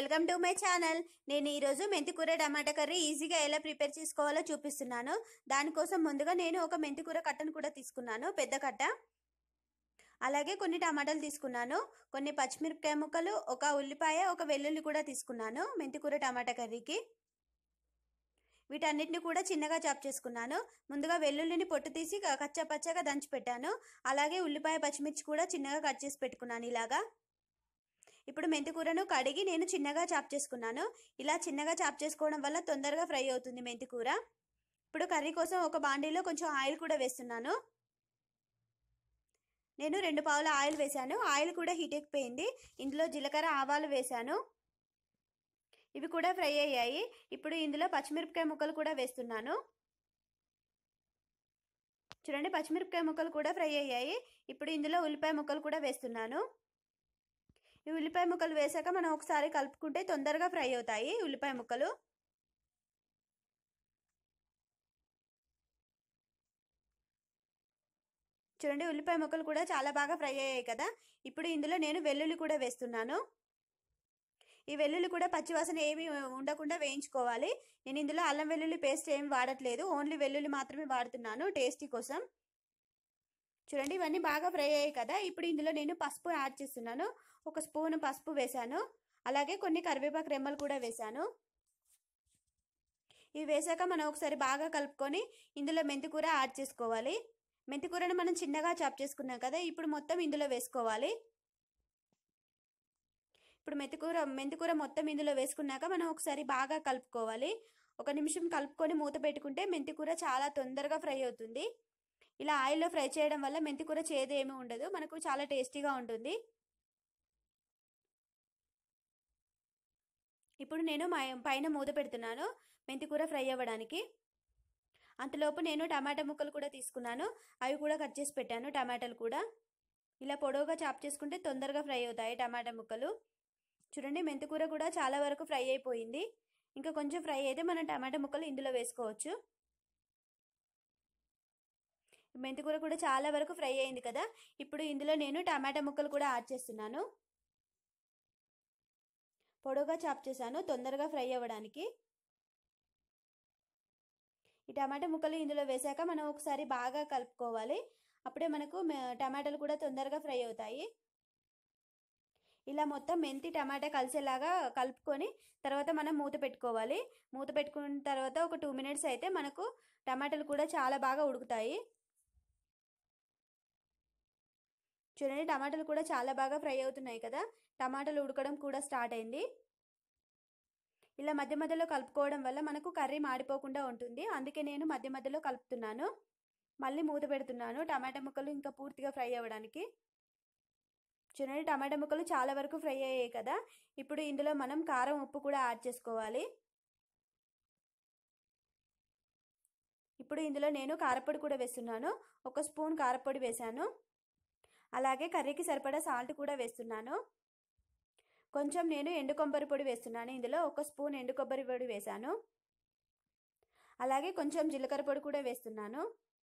welcome to my channel నేను ఈరోజు మెంతికూర టమాటా కర్రీ ఈజీగా ఎలా ప్రిపేర్ చేసుకోవాలో చూపిస్తున్నాను దానికోసం ముందుగా నేను ఒక మెంతికూర కట్టను కూడా తీసుకున్నాను పెద్ద కట్ట అలాగే కొన్ని టమాటాలు తీసుకున్నాను కొన్ని పచ్చిమిరపకాయ ముక్కలు ఒక ఉల్లిపాయ ఒక వెల్లుల్లి కూడా తీసుకున్నాను మెంతికూర టమాటా కర్రీకి వీటన్నిటిని కూడా చిన్నగా చాప్ చేసుకున్నాను ముందుగా వెల్లుల్లిని పొట్టు తీసి కచ్చా పచ్చగా దంచి పెట్టాను అలాగే ఉల్లిపాయ పచ్చిమిర్చి కూడా చిన్నగా కట్ చేసి పెట్టుకున్నాను ఇలాగా ఇప్పుడు మెంతికూరను కడిగి నేను చిన్నగా చాప్ చేసుకున్నాను ఇలా చిన్నగా చాప్ చేసుకోవడం వల్ల తొందరగా ఫ్రై అవుతుంది మెంతికూర ఇప్పుడు కర్రీ కోసం ఒక బాండీలో కొంచెం ఆయిల్ కూడా వేస్తున్నాను నేను రెండు పావుల ఆయిల్ వేశాను ఆయిల్ కూడా హీట్ ఎక్కిపోయింది ఇందులో జీలకర్ర ఆవాలు వేశాను ఇవి కూడా ఫ్రై అయ్యాయి ఇప్పుడు ఇందులో పచ్చిమిరపకాయ ముక్కలు కూడా వేస్తున్నాను చూడండి పచ్చిమిరపకాయ ముక్కలు కూడా ఫ్రై అయ్యాయి ఇప్పుడు ఇందులో ఉల్లిపాయ ముక్కలు కూడా వేస్తున్నాను ఈ ఉల్లిపాయ ముక్కలు వేసాక మనం ఒకసారి కలుపుకుంటే తొందరగా ఫ్రై అవుతాయి ఉల్లిపాయ ముక్కలు చూడండి ఉల్లిపాయ ముక్కలు కూడా చాలా బాగా ఫ్రై అయ్యాయి కదా ఇప్పుడు ఇందులో నేను వెల్లుల్లి కూడా వేస్తున్నాను ఈ వెల్లుల్లి కూడా పచ్చివాసన ఏమి ఉండకుండా వేయించుకోవాలి నేను ఇందులో అల్లం వెల్లుల్లి పేస్ట్ ఏమి వాడట్లేదు ఓన్లీ వెల్లుల్లి మాత్రమే వాడుతున్నాను టేస్టీ కోసం చూడండి ఇవన్నీ బాగా ఫ్రై అయ్యాయి కదా ఇప్పుడు ఇందులో నేను పసుపు యాడ్ చేస్తున్నాను ఒక స్పూన్ పసుపు వేశాను అలాగే కొన్ని కరివేపాకు రెమ్మలు కూడా వేశాను ఇవి వేసాక మనం ఒకసారి బాగా కలుపుకొని ఇందులో మెంతికూర యాడ్ చేసుకోవాలి మెంతికూరను మనం చిన్నగా చాప్ చేసుకున్నాం కదా ఇప్పుడు మొత్తం ఇందులో వేసుకోవాలి ఇప్పుడు మెంతికూర మెంతికూర మొత్తం ఇందులో వేసుకున్నాక మనం ఒకసారి బాగా కలుపుకోవాలి ఒక నిమిషం కలుపుకొని మూత పెట్టుకుంటే మెంతికూర చాలా తొందరగా ఫ్రై అవుతుంది ఇలా ఆయిల్లో ఫ్రై చేయడం వల్ల మెంతికూర చేదు ఏమీ ఉండదు మనకు చాలా టేస్టీగా ఉంటుంది ఇప్పుడు నేను పైన మూత పెడుతున్నాను మెంతికూర ఫ్రై అవ్వడానికి అంతలోపు నేను టమాటా ముక్కలు కూడా తీసుకున్నాను అవి కూడా కట్ చేసి పెట్టాను టమాటాలు కూడా ఇలా పొడవుగా చాప్ చేసుకుంటే తొందరగా ఫ్రై అవుతాయి టమాటా ముక్కలు చూడండి మెంతికూర కూడా చాలా వరకు ఫ్రై అయిపోయింది ఇంకా కొంచెం ఫ్రై అయితే మనం టమాటా ముక్కలు ఇందులో వేసుకోవచ్చు మెంతికూర కూడా చాలా వరకు ఫ్రై అయింది కదా ఇప్పుడు ఇందులో నేను టమాటా ముక్కలు కూడా యాడ్ చేస్తున్నాను పొడవుగా చాప్ చేశాను తొందరగా ఫ్రై అవ్వడానికి ఈ టమాటా ముక్కలు ఇందులో వేసాక మనం ఒకసారి బాగా కలుపుకోవాలి అప్పుడే మనకు టమాటాలు కూడా తొందరగా ఫ్రై అవుతాయి ఇలా మొత్తం మెంతి టమాటా కలిసేలాగా కలుపుకొని తర్వాత మనం మూత పెట్టుకోవాలి మూత పెట్టుకున్న తర్వాత ఒక టూ మినిట్స్ అయితే మనకు టమాటాలు కూడా చాలా బాగా ఉడుకుతాయి చూడండి టమాటాలు కూడా చాలా బాగా ఫ్రై అవుతున్నాయి కదా టమాటాలు ఉడకడం కూడా స్టార్ట్ అయింది ఇలా మధ్య మధ్యలో కలుపుకోవడం వల్ల మనకు కర్రీ మాడిపోకుండా ఉంటుంది అందుకే నేను మధ్య మధ్యలో కలుపుతున్నాను మళ్ళీ మూత పెడుతున్నాను టమాటా ముక్కలు ఇంకా పూర్తిగా ఫ్రై అవ్వడానికి చూడండి టమాటా ముక్కలు చాలా వరకు ఫ్రై అయ్యాయి కదా ఇప్పుడు ఇందులో మనం కారం ఉప్పు కూడా యాడ్ చేసుకోవాలి ఇప్పుడు ఇందులో నేను కారపొడి కూడా వేస్తున్నాను ఒక స్పూన్ కారపొడి వేశాను అలాగే కర్రీకి సరిపడా సాల్ట్ కూడా వేస్తున్నాను కొంచెం నేను ఎండు కొబ్బరి పొడి వేస్తున్నాను ఇందులో ఒక స్పూన్ ఎండు కొబ్బరి పొడి వేశాను అలాగే కొంచెం జీలకర్ర పొడి కూడా వేస్తున్నాను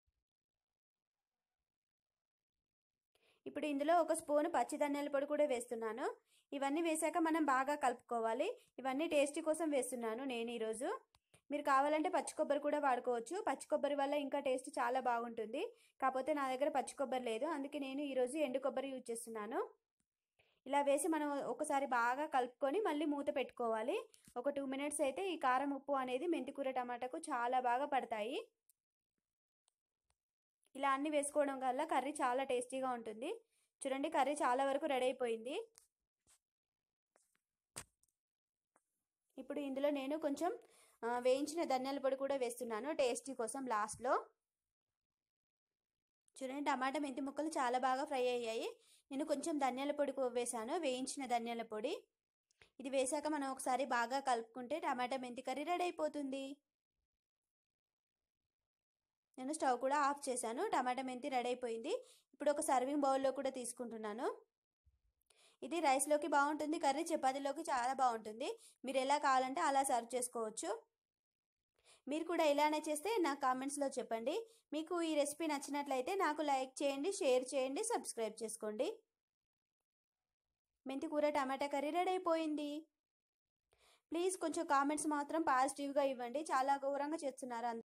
ఇప్పుడు ఇందులో ఒక స్పూన్ పచ్చి ధనియాల పొడి కూడా వేస్తున్నాను ఇవన్నీ వేసాక మనం బాగా కలుపుకోవాలి ఇవన్నీ టేస్టీ కోసం వేస్తున్నాను నేను ఈరోజు మీరు కావాలంటే పచ్చి కొబ్బరి కూడా వాడుకోవచ్చు పచ్చి కొబ్బరి వల్ల ఇంకా టేస్ట్ చాలా బాగుంటుంది కాకపోతే నా దగ్గర పచ్చి కొబ్బరి లేదు అందుకే నేను ఈరోజు ఎండు కొబ్బరి యూజ్ చేస్తున్నాను ఇలా వేసి మనం ఒకసారి బాగా కలుపుకొని మళ్ళీ మూత పెట్టుకోవాలి ఒక టూ మినిట్స్ అయితే ఈ కారం ఉప్పు అనేది మెంతికూర టమాటాకు చాలా బాగా పడతాయి ఇలా అన్ని వేసుకోవడం వల్ల కర్రీ చాలా టేస్టీగా ఉంటుంది చూడండి కర్రీ చాలా వరకు రెడీ అయిపోయింది ఇప్పుడు ఇందులో నేను కొంచెం వేయించిన ధనియాల పొడి కూడా వేస్తున్నాను టేస్టీ కోసం లాస్ట్లో చూడండి టమాటా మెంతి ముక్కలు చాలా బాగా ఫ్రై అయ్యాయి నేను కొంచెం ధనియాల పొడి వేసాను వేయించిన ధనియాల పొడి ఇది వేసాక మనం ఒకసారి బాగా కలుపుకుంటే టమాటా మెంతి కర్రీ రెడీ అయిపోతుంది నేను స్టవ్ కూడా ఆఫ్ చేశాను టమాటా మెంతి రెడీ అయిపోయింది ఇప్పుడు ఒక సర్వింగ్ బౌల్లో కూడా తీసుకుంటున్నాను ఇది రైస్లోకి బాగుంటుంది కర్రీ చపాతీలోకి చాలా బాగుంటుంది మీరు ఎలా కావాలంటే అలా సర్వ్ చేసుకోవచ్చు మీరు కూడా ఇలానే చేస్తే నాకు కామెంట్స్లో చెప్పండి మీకు ఈ రెసిపీ నచ్చినట్లయితే నాకు లైక్ చేయండి షేర్ చేయండి సబ్స్క్రైబ్ చేసుకోండి మెంతి కూర టమాటా కర్రీ రెడీ అయిపోయింది ప్లీజ్ కొంచెం కామెంట్స్ మాత్రం పాజిటివ్గా ఇవ్వండి చాలా ఘోరంగా చేస్తున్నారు అందరూ